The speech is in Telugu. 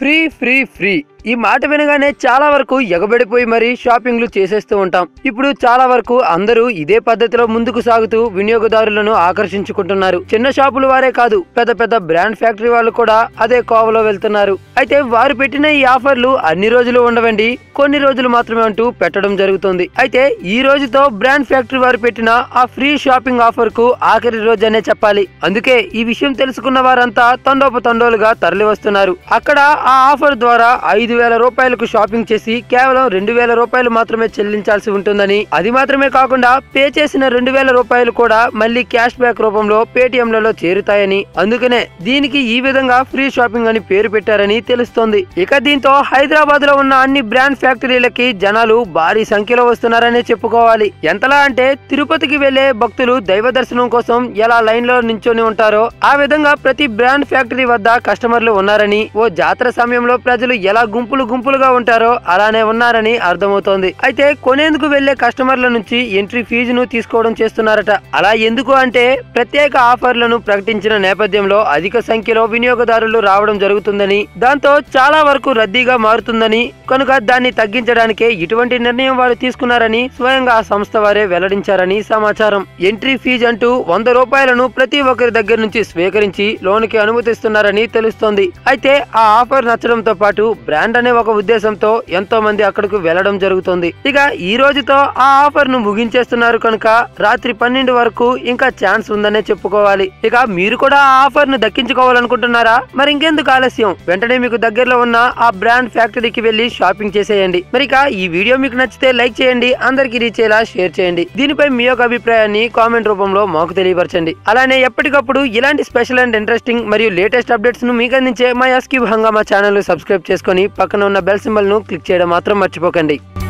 ఫ్రీ ఫ్రీ ఫ్రీ ఈ మాట వినగానే చాలా వరకు ఎగబడిపోయి మరీ షాపింగ్లు చేసేస్తూ ఉంటాం ఇప్పుడు చాలా వరకు అందరూ ఇదే పద్ధతిలో ముందుకు సాగుతూ వినియోగదారులను ఆకర్షించుకుంటున్నారు చిన్న షాపుల వారే కాదు పెద్ద పెద్ద బ్రాండ్ ఫ్యాక్టరీ వాళ్ళు కూడా అదే కోవలో వెళ్తున్నారు అయితే వారు పెట్టిన ఈ ఆఫర్లు అన్ని రోజులు ఉండవండి కొన్ని రోజులు మాత్రమే అంటూ పెట్టడం జరుగుతుంది అయితే ఈ రోజుతో బ్రాండ్ ఫ్యాక్టరీ వారు పెట్టిన ఆ ఫ్రీ షాపింగ్ ఆఫర్ కు ఆఖరి రోజు అనే చెప్పాలి అందుకే ఈ విషయం తెలుసుకున్న వారంతా తండోపతండోలుగా తరలి వస్తున్నారు అక్కడ ఆ ఆఫర్ ద్వారా ఐదు వేల రూపాయలకు షాపింగ్ చేసి కేవలం రెండు వేల రూపాయలు మాత్రమే చెల్లించాల్సి ఉంటుందని అది మాత్రమే కాకుండా పే చేసిన రెండు వేల రూపాయలు కూడా మళ్ళీ క్యాష్ బ్యాక్ రూపంలో పేటిఎంలలో చేరుతాయని అందుకనే దీనికి ఈ విధంగా ఫ్రీ షాపింగ్ అని పేరు పెట్టారని తెలుస్తోంది ఇక దీంతో హైదరాబాద్ లో ఉన్న అన్ని బ్రాండ్ ఫ్యాక్టరీలకి జనాలు భారీ సంఖ్యలో వస్తున్నారనే చెప్పుకోవాలి ఎంతలా అంటే తిరుపతికి వెళ్లే భక్తులు దైవ దర్శనం కోసం ఎలా లైన్ లో నించొని ఉంటారో ఆ విధంగా ప్రతి బ్రాండ్ ఫ్యాక్టరీ వద్ద కస్టమర్లు ఉన్నారని ఓ జాతర సమయంలో ప్రజలు ఎలా గుంపులు గుంపులుగా ఉంటారో అలానే ఉన్నారని అర్థమవుతోంది అయితే కొనేందుకు వెళ్లే కస్టమర్ల నుంచి ఎంట్రీ ఫీజును తీసుకోవడం చేస్తున్నారట అలా ఎందుకు అంటే ప్రత్యేక ఆఫర్లను ప్రకటించిన నేపథ్యంలో అధిక సంఖ్యలో వినియోగదారులు రావడం జరుగుతుందని దాంతో చాలా వరకు రద్దీగా మారుతుందని కనుక దాన్ని తగ్గించడానికే ఇటువంటి నిర్ణయం వారు తీసుకున్నారని స్వయంగా ఆ సంస్థ వారే వెల్లడించారని సమాచారం ఎంట్రీ ఫీజు అంటూ వంద రూపాయలను ప్రతి ఒక్కరి దగ్గర నుంచి స్వీకరించి లోనికి అనుమతిస్తున్నారని తెలుస్తోంది అయితే ఆ ఆఫర్ నచ్చడంతో పాటు బ్రాండ్ అనే ఒక ఉద్దేశంతో ఎంతో మంది అక్కడకు వెళ్లడం జరుగుతుంది ఇక ఈ రోజుతో ఆ ఆఫర్ ను ముగించేస్తున్నారు కనుక రాత్రి పన్నెండు వరకు ఇంకా ఛాన్స్ ఉందనే చెప్పుకోవాలి ఇక మీరు కూడా ఆ ఆఫర్ ను దక్కించుకోవాలనుకుంటున్నారా మరి ఇంకెందుకు ఆలస్యం వెంటనే మీకు దగ్గరలో ఉన్న ఆ బ్రాండ్ ఫ్యాక్టరీకి వెళ్లి షాపింగ్ చేసేయండి మరి ఇక ఈ వీడియో మీకు నచ్చితే లైక్ చేయండి అందరికి రీచ్ అయ్యేలా షేర్ చేయండి దీనిపై మీ యొక్క అభిప్రాయాన్ని కామెంట్ రూపంలో మాకు తెలియపరచండి అలానే ఎప్పటికప్పుడు ఇలాంటి స్పెషల్ అండ్ ఇంట్రెస్టింగ్ మరియు లేటెస్ట్ అప్డేట్స్ ను మీకు అందించే మా ఎస్క్యూబ్ హంగామా ఛానల్ సబ్స్క్రైబ్ చేసుకొని పక్కన ఉన్న బెల్ సింబల్ ను క్లిక్ చేయడం మాత్రం మర్చిపోకండి